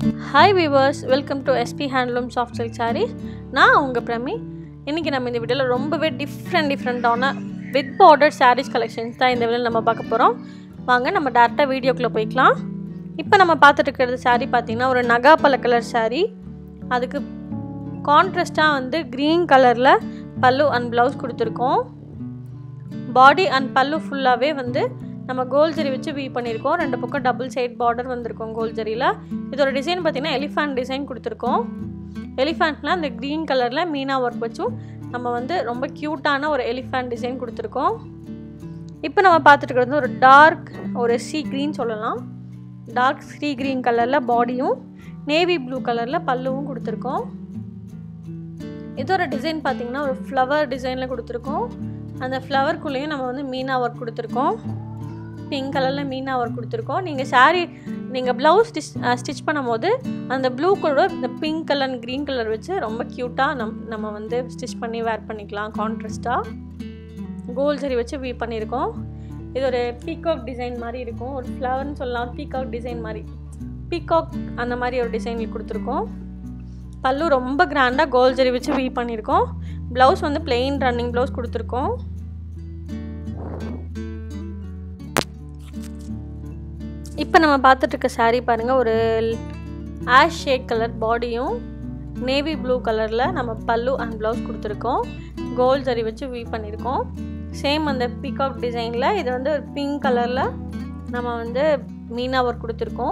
hi viewers welcome to S P handloom soft silk sarees நான் உங்கள் பிரமி இன்றைக்கி நம்ம இந்த வீடியோவில் ரொம்பவே டிஃப்ரெண்ட் டிஃப்ரெண்ட்டான வித் பார்டர் சாரீஸ் கலெக்ஷன்ஸ் தான் இந்த வீடியோவில் நம்ம பார்க்க போகிறோம் வாங்க நம்ம டேரெக்டாக வீடியோக்குள்ளே போய்க்கலாம் இப்போ நம்ம பார்த்துட்டு இருக்கிறது saree பார்த்திங்கன்னா ஒரு நகாப்பழ கலர் saree அதுக்கு கான்ட்ராஸ்ட்டாக வந்து க்ரீன் கலரில் பல்லு அண்ட் ப்ளவுஸ் கொடுத்துருக்கோம் பாடி அண்ட் பல்லு ஃபுல்லாகவே வந்து நம்ம கோல் ஜரி வச்சு வீ பண்ணியிருக்கோம் ரெண்டு பக்கம் டபுள் சைட் பார்டர் வந்திருக்கோம் கோல் ஜரியில் இதோட டிசைன் பார்த்திங்கன்னா எலிஃபண்ட் டிசைன் கொடுத்துருக்கோம் எலிஃபண்ட்லாம் அந்த க்ரீன் கலரில் மீனா ஒர்க் வச்சும் நம்ம வந்து ரொம்ப க்யூட்டான ஒரு எலிஃபண்ட் டிசைன் கொடுத்துருக்கோம் இப்போ நம்ம பார்த்துட்டு இருக்கிறது ஒரு டார்க் ஒரு சி க்ரீன் சொல்லலாம் டார்க் சி க்ரீன் கலரில் பாடியும் நேவி ப்ளூ கலரில் பல்லுவும் கொடுத்துருக்கோம் இதோட டிசைன் பார்த்திங்கன்னா ஒரு ஃப்ளவர் டிசைனில் கொடுத்துருக்கோம் அந்த ஃப்ளவர்க்குள்ளேயும் நம்ம வந்து மீனா ஒர்க் கொடுத்துருக்கோம் பிங்க் கலரில் மீனா ஒர்க் கொடுத்துருக்கோம் நீங்கள் சாரீ நீங்கள் ப்ளவுஸ் ஸ்டிச் ஸ்டிச் பண்ணும்போது அந்த ப்ளூ கூட இந்த pink colour and green colour வச்சு ரொம்ப க்யூட்டாக நம் நம்ம வந்து ஸ்டிச் பண்ணி வேர் பண்ணிக்கலாம் கான்ட்ராஸ்ட்டாக கோல் சரி வச்சு வீ பண்ணியிருக்கோம் இது ஒரு பீகாக் டிசைன் மாதிரி இருக்கும் ஒரு ஃப்ளவர்னு சொல்லலாம் பீகாக் டிசைன் மாதிரி பீகாக் அந்த மாதிரி ஒரு டிசைன் கொடுத்துருக்கோம் பல்லு ரொம்ப கிராண்டாக கோல் ஜரி வச்சு வீ பண்ணியிருக்கோம் ப்ளவுஸ் வந்து பிளெயின் ரன்னிங் ப்ளவுஸ் கொடுத்துருக்கோம் இப்போ நம்ம பார்த்துட்டு இருக்க saree பாருங்கள் ஒரு ஆஷ் ஷேட் கலர் பாடியும் நேவி ப்ளூ கலரில் நம்ம பல்லு அண்ட் ப்ளவுஸ் கொடுத்துருக்கோம் கோல் ஜரி வச்சு வீ பண்ணியிருக்கோம் சேம் அந்த பீகாக் டிசைனில் இது வந்து ஒரு பிங்க் கலரில் நம்ம வந்து மீனா ஒர்க் கொடுத்துருக்கோம்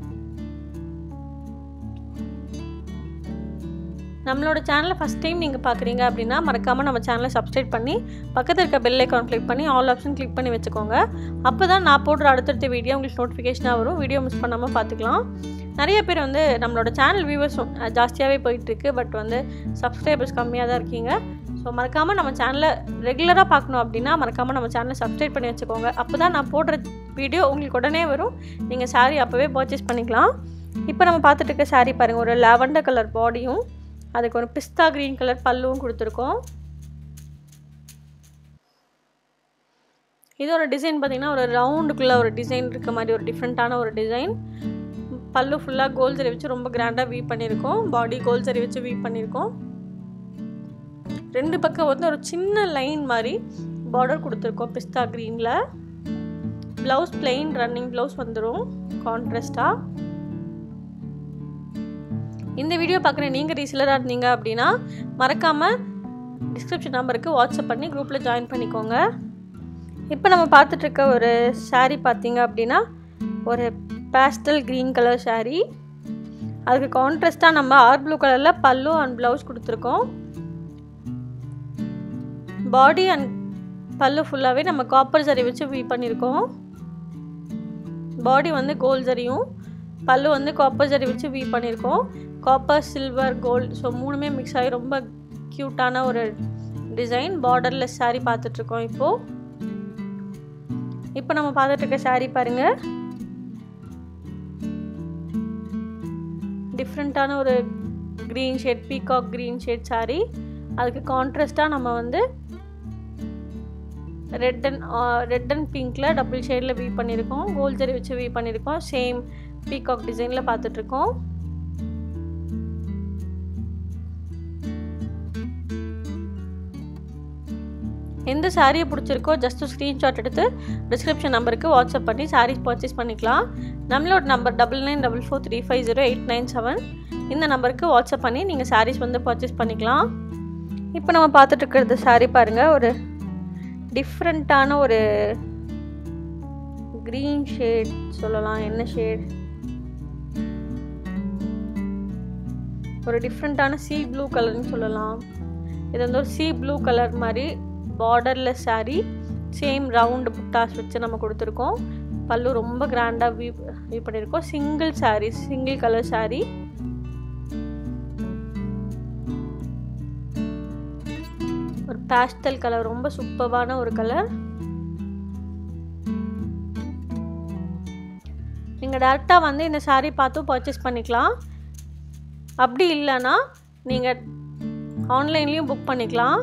நம்மளோட சேனலை ஃபஸ்ட் டைம் நீங்கள் பார்க்குறீங்க அப்படின்னா மறக்காமல் நம்ம சேனலை சப்ஸ்கிரைப் பண்ணி பக்கத்தில் இருக்க பெல் ஐக்கான் கிளிக் பண்ணி ஆல் ஆப்ஷன் கிளிக் பண்ணி வச்சுக்கோங்க அப்போ தான் நான் போடுற அடுத்தடுத்த வீடியோ உங்களுக்கு நோட்டிஃபிகேஷனாக வரும் வீடியோ மிஸ் பண்ணாமல் பார்த்துக்கலாம் நிறைய பேர் வந்து நம்மளோட சேனல் வியூவர்ஸ் ஜாஸ்தியாகவே போயிட்டுருக்கு பட் வந்து சப்ஸ்கிரைபர்ஸ் கம்மியாக தான் இருக்கீங்க ஸோ மறக்காமல் நம்ம சேனலை ரெகுலராக பார்க்கணும் அப்படின்னா மறக்காமல் நம்ம சேனலை சப்ஸ்கிரைப் பண்ணி வச்சுக்கோங்க அப்போ தான் நான் போடுற வீடியோ உங்களுக்கு உடனே வரும் நீங்கள் சாரீ அப்போவே பர்ச்சேஸ் பண்ணிக்கலாம் இப்போ நம்ம பார்த்துட்டு இருக்க சாரீ பாருங்கள் ஒரு லாவெண்டர் கலர் பாடியும் அதுக்கு ஒரு பிஸ்தா க்ரீன் கலர் பல்லுவும் கொடுத்துருக்கோம் இதோட டிசைன் பார்த்திங்கன்னா ஒரு ரவுண்டுக்குள்ளே ஒரு டிசைன் இருக்க மாதிரி ஒரு டிஃப்ரெண்ட்டான ஒரு டிசைன் பல்லு ஃபுல்லாக கோல் சரி வச்சு ரொம்ப கிராண்டாக வீ பண்ணியிருக்கோம் பாடி கோல் சரி வச்சு வீ பண்ணியிருக்கோம் ரெண்டு பக்கம் வந்து ஒரு சின்ன லைன் மாதிரி பார்டர் கொடுத்துருக்கோம் பிஸ்தா க்ரீனில் ப்ளவுஸ் பிளெயின் ரன்னிங் ப்ளவுஸ் வந்துடும் கான்ட்ராஸ்டாக இந்த வீடியோ பார்க்குற நீங்கள் ரீசெலராக இருந்தீங்க அப்படின்னா மறக்காமல் டிஸ்கிரிப்ஷன் நம்பருக்கு வாட்ஸ்அப் பண்ணி குரூப்பில் ஜாயின் பண்ணிக்கோங்க இப்போ நம்ம பார்த்துட்ருக்க ஒரு saree பார்த்தீங்க அப்படின்னா ஒரு பேஸ்டல் க்ரீன் கலர் saree அதுக்கு கான்ட்ராஸ்ட்டாக நம்ம ஆர் ப்ளூ கலரில் பல்லு அண்ட் ப்ளவுஸ் கொடுத்துருக்கோம் பாடி அண்ட் பல்லு ஃபுல்லாகவே நம்ம காப்பர் ஜரி வச்சு வீ பண்ணியிருக்கோம் பாடி வந்து கோல்ட் ஜரியும் பல்லு வந்து காப்பர் ஜரி வச்சு வீ பண்ணியிருக்கோம் காப்பர் சில்வர் கோல்டு ஸோ மூணுமே மிக்ஸ் ஆகி ரொம்ப க்யூட்டான ஒரு டிசைன் பார்டர்லெஸ் saree பார்த்துட்ருக்கோம் இப்போது இப்போ நம்ம பார்த்துட்டு இருக்க saree பாருங்கள் டிஃப்ரெண்ட்டான ஒரு green shade peacock green shade saree அதுக்கு கான்ட்ராஸ்ட்டாக நம்ம வந்து ரெட் அண்ட் ரெட் அண்ட் பிங்க்கில் டபுள் ஷேடில் வீ பண்ணியிருக்கோம் கோல்ட் ஜரி வச்சு வீ பண்ணியிருக்கோம் சேம் பீகாக் டிசைனில் பார்த்துட்ருக்கோம் எந்த சாரியை பிடிச்சிருக்கோ ஜஸ்ட் ஸ்க்ரீன்ஷாட் எடுத்து டிஸ்கிரிப்ஷன் நம்பருக்கு வாட்ஸ்அப் பண்ணி சாரீஸ் பர்ச்சேஸ் பண்ணிக்கலாம் நம்மளோட number double nine double four three five zero eight nine seven இந்த நம்பருக்கு வாட்ஸ்அப் பண்ணி நீங்கள் சாரீஸ் வந்து பர்ச்சேஸ் பண்ணிக்கலாம் இப்போ நம்ம பார்த்துட்டு இருக்கிறது சாரீ பாருங்கள் ஒரு டிஃப்ரெண்ட்டான ஒரு க்ரீன் ஷேட் சொல்லலாம் என்ன ஷேட் ஒரு டிஃப்ரெண்ட்டான சி ப்ளூ கலர்னு சொல்லலாம் இது வந்து ஒரு சி ப்ளூ கலர் மாதிரி borderless saree same round buttas வச்சு நம்ம கொடுத்துருக்கோம் பல்லு ரொம்ப கிராண்டாக வீ வீ பண்ணியிருக்கோம் single saree single colour saree ஒரு பேஸ்டல் கலர் ரொம்ப சூப்பரான ஒரு கலர் நீங்கள் டேரெக்டாக வந்து இந்த saree பார்த்து பர்ச்சேஸ் பண்ணிக்கலாம் அப்படி இல்லைன்னா நீங்கள் ஆன்லைன்லேயும் புக் பண்ணிக்கலாம்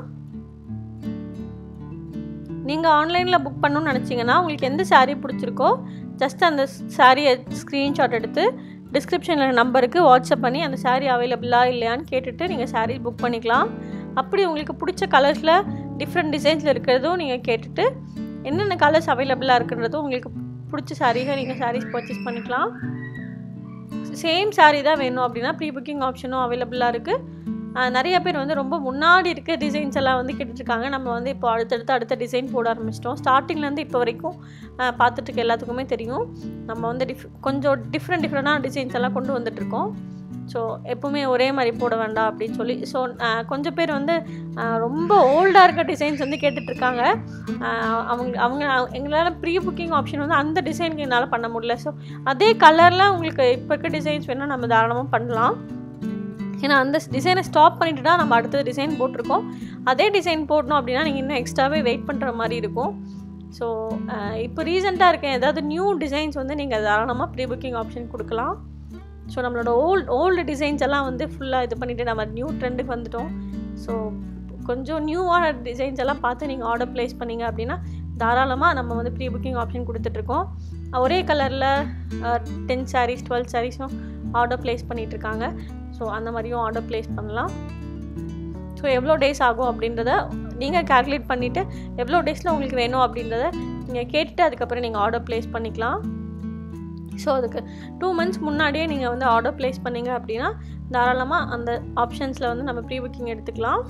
நீங்கள் ஆன்லைனில் புக் பண்ணணும்னு நினச்சிங்கன்னா உங்களுக்கு எந்த saree பிடிச்சிருக்கோ ஜஸ்ட் அந்த சாரியை ஸ்க்ரீன்ஷாட் எடுத்து டிஸ்கிரிப்ஷனில் நம்பருக்கு வாட்ஸ்அப் பண்ணி அந்த saree அவைலபிளா இல்லையான்னு கேட்டுட்டு நீங்கள் saree புக் பண்ணிக்கலாம் அப்படி உங்களுக்கு பிடிச்ச கலர்ஸில் டிஃப்ரெண்ட் டிசைன்ஸில் இருக்கிறதும் நீங்கள் கேட்டுட்டு என்னென்ன கலர்ஸ் அவைலபிளாக இருக்குன்றதும் உங்களுக்கு பிடிச்ச சாரீஸை நீங்கள் சாரீஸ் பர்ச்சேஸ் பண்ணிக்கலாம் சேம் saree தான் வேணும் அப்படின்னா ப்ரீ புக்கிங் ஆப்ஷனும் அவைலபிளாக இருக்குது நிறைய பேர் வந்து ரொம்ப முன்னாடி இருக்க டிசைன்ஸ் எல்லாம் வந்து கேட்டுட்ருக்காங்க நம்ம வந்து இப்போ அடுத்தடுத்து அடுத்த டிசைன் போட ஆரம்பிச்சிட்டோம் ஸ்டார்டிங்லேருந்து இப்போ வரைக்கும் அஹ், பார்த்துட்டு இருக்க எல்லாத்துக்குமே தெரியும் நம்ம வந்து டிஃப் கொஞ்சம் டிஃப்ரெண்ட் டிஃப்ரெண்டான டிசைன்ஸ் எல்லாம் கொண்டு வந்துட்ருக்கோம் ஸோ எப்பவுமே ஒரே மாதிரி போட வேண்டாம் அப்படின்னு சொல்லி ஸோ கொஞ்சம் பேர் வந்து அஹ், ரொம்ப ஓல்டாக இருக்க டிசைன்ஸ் வந்து கேட்டுட்ருக்காங்க அவங்க அவங்க எங்களால் ப்ரீ புக்கிங் ஆப்ஷன் வந்து அந்த டிசைனுக்கு என்னால் பண்ண முடியல ஸோ அதே கலரில் உங்களுக்கு இப்போ இருக்க டிசைன்ஸ் வேணால் நம்ம தாராளமாக பண்ணலாம் ஏன்னா அந்த டிசைனை ஸ்டாப் பண்ணிட்டு தான் நம்ம அடுத்த டிசைன் போட்டிருக்கோம் அதே டிசைன் போடணும் அப்படின்னா நீங்கள் இன்னும் எக்ஸ்ட்ராவே வெயிட் பண்ணுற மாதிரி இருக்கும் ஸோ இப்போ ரீசெண்டாக இருக்க ஏதாவது நியூ டிசைன்ஸ் வந்து நீங்கள் தாராளமாக ப்ரீ புக்கிங் ஆப்ஷன் கொடுக்கலாம் ஸோ நம்மளோட ஓல்ட் ஓல்டு டிசைன்ஸ் எல்லாம் வந்து ஃபுல்லாக இது பண்ணிவிட்டு நம்ம நியூ ட்ரெண்டுக்கு வந்துட்டோம் ஸோ கொஞ்சம் நியூவான டிசைன்ஸ் எல்லாம் பார்த்து நீங்கள் ஆர்டர் ப்ளேஸ் பண்ணீங்க அப்படின்னா தாராளமாக நம்ம வந்து ப்ரீ புக்கிங் ஆப்ஷன் கொடுத்துட்ருக்கோம் ஒரே கலரில் டென் சாரீஸ் டுவெல் சாரீஸும் ஆர்டர் ப்ளேஸ் பண்ணிகிட்ருக்காங்க ஸோ அந்த மாதிரியும் ஆர்டர் ப்ளேஸ் பண்ணலாம் ஸோ எவ்வளோ டேஸ் ஆகும் அப்படின்றத நீங்கள் கால்குலேட் பண்ணிவிட்டு எவ்வளோ டேஸில் உங்களுக்கு வேணும் அப்படின்றத நீங்கள் கேட்டுட்டு அதுக்கப்புறம் நீங்கள் ஆர்டர் ப்ளேஸ் பண்ணிக்கலாம் ஸோ அதுக்கு டூ மந்த்ஸ் முன்னாடியே நீங்கள் வந்து ஆர்டர் ப்ளேஸ் பண்ணீங்க அப்படின்னா தாராளமாக அந்த ஆப்ஷன்ஸில் வந்து நம்ம ப்ரீ புக்கிங் எடுத்துக்கலாம்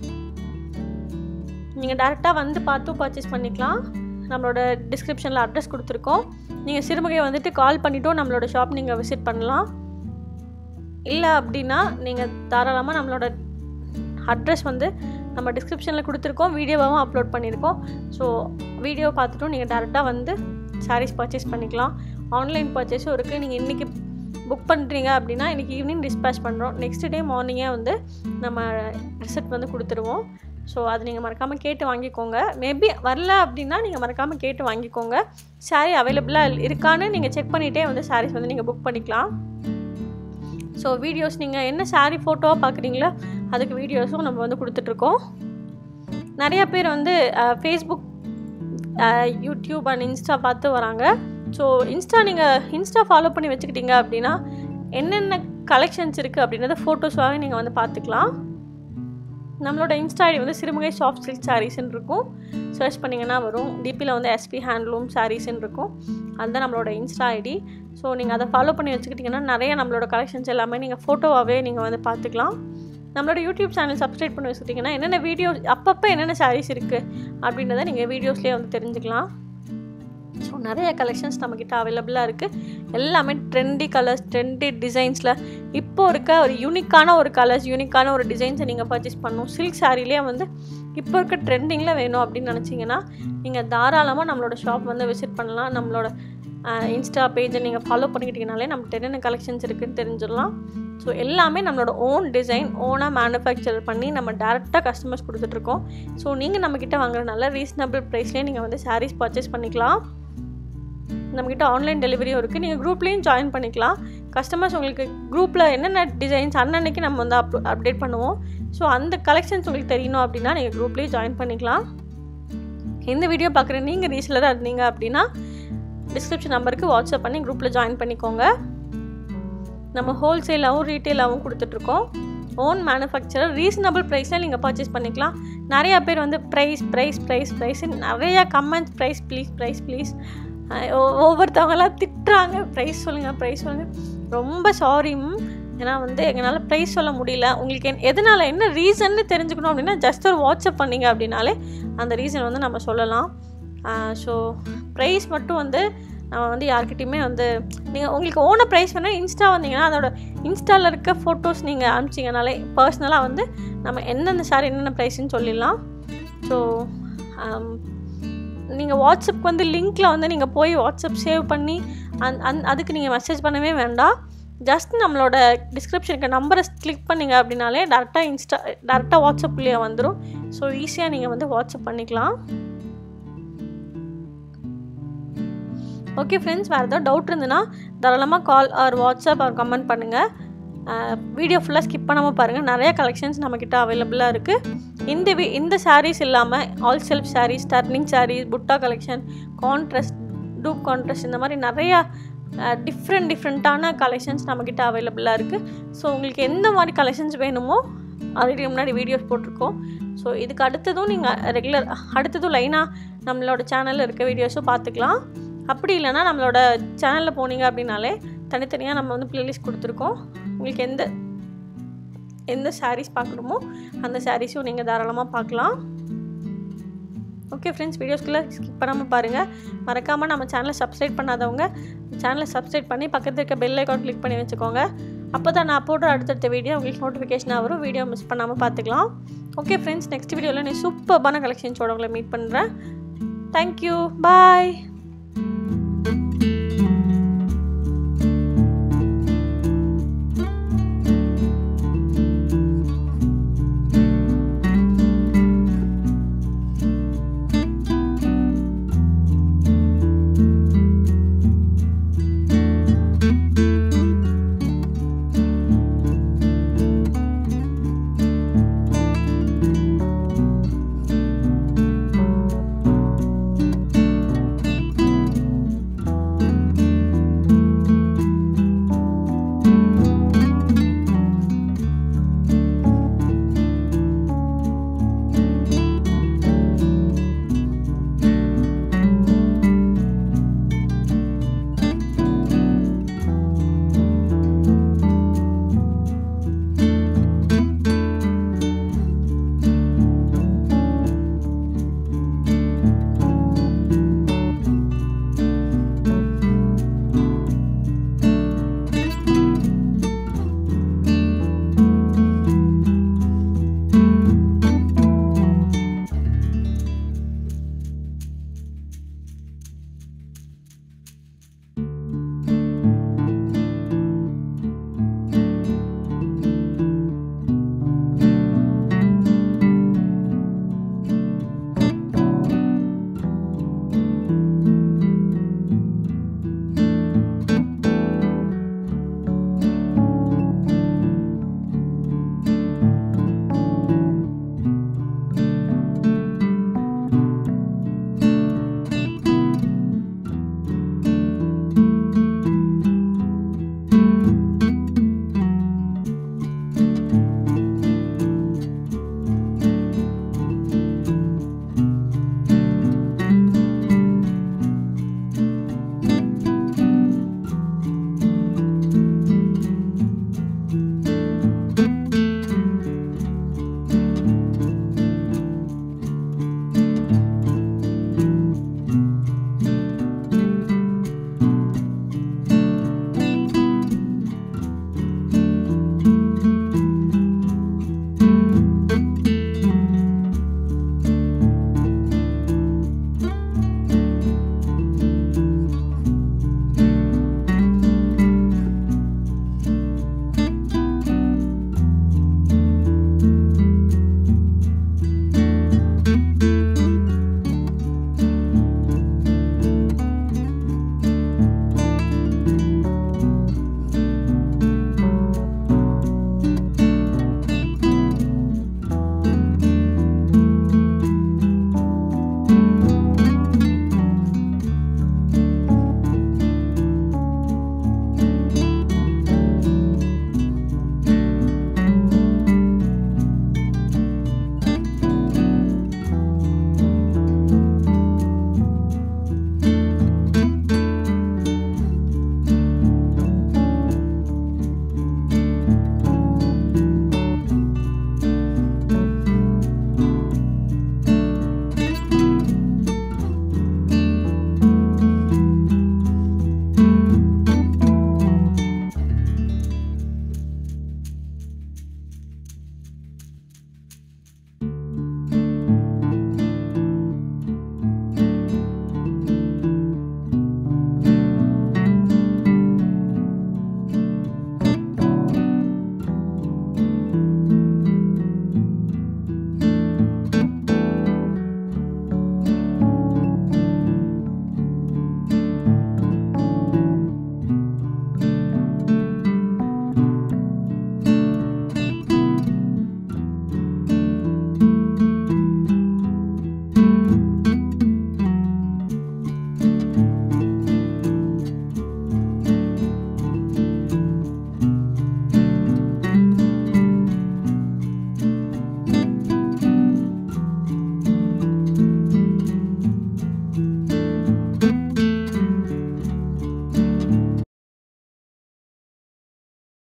நீங்கள் டேரெக்டாக வந்து பார்த்தும் பர்ச்சேஸ் பண்ணிக்கலாம் நம்மளோட டிஸ்கிரிப்ஷனில் அட்ரஸ் கொடுத்துருக்கோம் நீங்கள் சிறுமுகை வந்துட்டு கால் பண்ணிவிட்டும் நம்மளோட ஷாப் நீங்கள் விசிட் பண்ணலாம் இல்லை அப்படின்னா நீங்கள் தாராளமாக நம்மளோட அட்ரஸ் வந்து நம்ம டிஸ்கிரிப்ஷனில் கொடுத்துருக்கோம் வீடியோவாகவும் அப்லோட் பண்ணியிருக்கோம் ஸோ வீடியோ பார்த்துட்டும் நீங்கள் டேரெக்டாக வந்து சாரீஸ் பர்ச்சேஸ் பண்ணிக்கலாம் ஆன்லைன் பர்ச்சேஸும் இருக்குது நீங்கள் இன்றைக்கி புக் பண்ணுறீங்க அப்படின்னா இன்றைக்கி ஈவினிங் டிஸ்பேச் பண்ணுறோம் நெக்ஸ்ட் டே மார்னிங்கே வந்து நம்ம ரிசல்ட் வந்து கொடுத்துருவோம் ஸோ அது நீங்கள் மறக்காமல் கேட்டு வாங்கிக்கோங்க மேபி வரல அப்படின்னா நீங்கள் மறக்காமல் கேட்டு வாங்கிக்கோங்க சாரீ அவைலபிளாக இருக்கான்னு நீங்கள் செக் பண்ணிகிட்டே வந்து சாரீஸ் வந்து நீங்கள் புக் பண்ணிக்கலாம் ஸோ வீடியோஸ் நீங்கள் என்ன சாரீ ஃபோட்டோவாக பார்க்குறீங்களோ அதுக்கு வீடியோஸும் நம்ம வந்து கொடுத்துட்ருக்கோம் நிறைய பேர் வந்து ஃபேஸ்புக் யூடியூப் அண்ட் இன்ஸ்டா பார்த்து வராங்க ஸோ இன்ஸ்டா நீங்கள் இன்ஸ்டா ஃபாலோ பண்ணி வச்சுக்கிட்டீங்க அப்படின்னா என்னென்ன கலெக்ஷன்ஸ் இருக்குது அப்படின்றத ஃபோட்டோஸாகவே நீங்கள் வந்து பார்த்துக்கலாம் நம்மளோட இன்ஸ்டா ஐடி வந்து சிறுமுகை சாஃப்ட் சில்க் சாரீஸ்ன்னு இருக்கும் சர்ச் பண்ணிங்கன்னா வரும் டிபியில் வந்து எஸ்பி ஹேண்ட்லூம் சாரீஸ்ன்னு இருக்கும் அதுதான் நம்மளோட இன்ஸ்டா ஐடி ஸோ நீங்கள் அதை ஃபாலோ பண்ணி வச்சுக்கிட்டிங்கன்னா நிறைய நம்மளோட கலெக்ஷன்ஸ் எல்லாமே நீங்கள் ஃபோட்டோவாகவே நீங்கள் வந்து பார்த்துக்கலாம் நம்மளோட யூடியூப் சேனல் சப்ஸ்கிரைப் பண்ணி வச்சுக்கிட்டிங்கன்னா என்னென்ன வீடியோ அப்பப்போ என்னென்ன சாரீஸ் இருக்குது அப்படின்றத நீங்கள் வீடியோஸ்லேயே வந்து தெரிஞ்சுக்கலாம் ஸோ நிறைய கலெக்ஷன்ஸ் நம்மக்கிட்ட அவைலபிளாக இருக்குது எல்லாமே ட்ரெண்டி கலர்ஸ் ட்ரெண்டி டிசைன்ஸில் இப்போ இருக்க ஒரு யூனிக்கான ஒரு கலர்ஸ் யூனிக்கான ஒரு டிசைன்ஸை நீங்கள் பர்ச்சேஸ் பண்ணணும் சில்க் சாரீலேயே வந்து இப்போ இருக்க ட்ரெண்டிங்கில் வேணும் அப்படின்னு நினச்சிங்கன்னா நீங்கள் தாராளமாக நம்மளோட ஷாப் வந்து விசிட் பண்ணலாம் நம்மளோட இன்ஸ்டா பேஜை நீங்கள் ஃபாலோ பண்ணிக்கிட்டீங்கனாலே நம்ம என்னென்ன கலெக்ஷன்ஸ் இருக்குதுன்னு தெரிஞ்சிடலாம் ஸோ எல்லாமே நம்மளோட ஓன் டிசைன் ஓனாக மேனுஃபேக்சர் பண்ணி நம்ம டேரெக்டாக கஸ்டமர்ஸ் கொடுத்துட்ருக்கோம் ஸோ நீங்கள் நம்மக்கிட்ட வாங்குறதுனால ரீசனபிள் ப்ரைஸ்லேயே நீங்கள் வந்து சாரீஸ் பர்ச்சேஸ் பண்ணிக்கலாம் நம்மக்கிட்ட ஆன்லைன் டெலிவரியும் இருக்குது நீங்கள் குரூப்லேயும் ஜாயின் பண்ணிக்கலாம் கஸ்டமர்ஸ் உங்களுக்கு குரூப்பில் என்னென்ன டிசைன்ஸ் அன்னன்னைக்கு நம்ம வந்து அப் அப்டேட் பண்ணுவோம் ஸோ அந்த கலெக்ஷன்ஸ் உங்களுக்கு தெரியணும் அப்படின்னா நீங்கள் குரூப்லேயே ஜாயின் பண்ணிக்கலாம் இந்த வீடியோ பார்க்குற நீங்கள் ரீசலராக இருந்தீங்க அப்படின்னா டிஸ்கிரிப்ஷன் நம்பருக்கு வாட்ஸ்அப் பண்ணி குரூப்பில் ஜாயின் பண்ணிக்கோங்க நம்ம ஹோல்சேலாகவும் ரீட்டெயிலாகவும் கொடுத்துட்ருக்கோம் ஓன் மேனுஃபேக்சரர் ரீசனபிள் ப்ரைஸில் நீங்கள் பர்ச்சேஸ் பண்ணிக்கலாம் நிறையா பேர் வந்து ப்ரைஸ் ப்ரைஸ் ப்ரைஸ் ப்ரைஸ் நிறையா comments price please price please ஒவ்வொருத்தவங்களாம் திட்டுறாங்க ப்ரைஸ் சொல்லுங்கள் ப்ரைஸ் சொல்லுங்கள் ரொம்ப சாரி ஏன்னா வந்து எங்களால் ப்ரைஸ் சொல்ல முடியல உங்களுக்கு என் எதனால் என்ன ரீசன்னு தெரிஞ்சுக்கணும் அப்படின்னா ஜஸ்ட் ஒரு வாட்ஸ்அப் பண்ணிங்க அப்படின்னாலே அந்த ரீசன் வந்து நம்ம சொல்லலாம் ஸோ ப்ரைஸ் மட்டும் வந்து நம்ம வந்து யார்கிட்டையுமே வந்து நீங்கள் உங்களுக்கு ஓன ப்ரைஸ் வேணால் இன்ஸ்டா வந்தீங்கன்னா அதோட இன்ஸ்டாவில் இருக்க ஃபோட்டோஸ் நீங்கள் அனுப்பிச்சிங்கனாலே பர்சனலாக வந்து நம்ம எந்தெந்த சாரி என்னென்ன ப்ரைஸ்ன்னு சொல்லிடலாம் ஸோ நீங்கள் வாட்ஸ்அப் வந்து லிங்க்கில் வந்து நீங்கள் போய் வாட்ஸ்அப் சேவ் பண்ணி அந் அந் அதுக்கு நீங்கள் மெசேஜ் பண்ணவே வேண்டாம் ஜஸ்ட் நம்மளோட டிஸ்கிரிப்ஷனுக்கு நம்பரை கிளிக் பண்ணிங்க அப்படின்னாலே டேரெக்டாக இன்ஸ்டா டேரெக்டாக வாட்ஸ்அப்லேயே வந்துடும் ஸோ ஈஸியாக நீங்கள் வந்து வாட்ஸ்அப் பண்ணிக்கலாம் ஓகே ஃப்ரெண்ட்ஸ் வேறு ஏதாவது டவுட் இருந்ததுன்னா தாராளமாக call or WhatsApp or comment பண்ணுங்கள் வீடியோ ஃபுல்லாக ஸ்கிப் பண்ணாமல் பாருங்கள் நிறைய கலெக்ஷன்ஸ் நம்மக்கிட்ட அவைலபிளாக இருக்குது இந்த வி இந்த சாரீஸ் இல்லாமல் all self saris turning saris butta collection contrast dupe contrast இந்த மாதிரி நிறையா டிஃப்ரெண்ட் டிஃப்ரெண்ட்டான கலெக்ஷன்ஸ் நம்மக்கிட்ட அவைலபிளாக இருக்குது ஸோ உங்களுக்கு எந்த மாதிரி கலெக்ஷன்ஸ் வேணுமோ அதுக்கு முன்னாடி வீடியோஸ் போட்டிருக்கோம் ஸோ இதுக்கு அடுத்ததும் நீங்கள் ரெகுலர் அடுத்ததும் லைனாக நம்மளோட சேனலில் இருக்க வீடியோஸும் பார்த்துக்கலாம் அப்படி இல்லைன்னா நம்மளோட சேனலில் போனீங்க அப்படின்னாலே தனித்தனியாக நம்ம வந்து ப்ளேலிஸ்ட் கொடுத்துருக்கோம் உங்களுக்கு எந்த எந்த சாரீஸ் பார்க்கணுமோ அந்த சாரீஸும் நீங்கள் தாராளமாக பார்க்கலாம் ஓகே ஃப்ரெண்ட்ஸ் வீடியோஸ்குள்ளே ஸ்கிப் பண்ணாமல் பாருங்கள் மறக்காமல் நம்ம சேனலை சப்ஸ்கிரைப் பண்ணாதவங்க சேனலை சப்ஸ்கிரைப் பண்ணி பக்கத்தில் இருக்க பெல் ஐக்கான் கிளிக் பண்ணி வச்சுக்கோங்க அப்போ தான் நான் போடுற அடுத்தடுத்த வீடியோ உங்களுக்கு நோட்டிஃபிகேஷனாக வரும் வீடியோ மிஸ் பண்ணாமல் பார்த்துக்கலாம் ஓகே ஃப்ரெண்ட்ஸ் நெக்ஸ்ட் வீடியோவில் நீ சூப்பர்பான கலெக்ஷன்ஸோட உங்களை மீட் பண்ணுறேன் தேங்க்யூ பாய்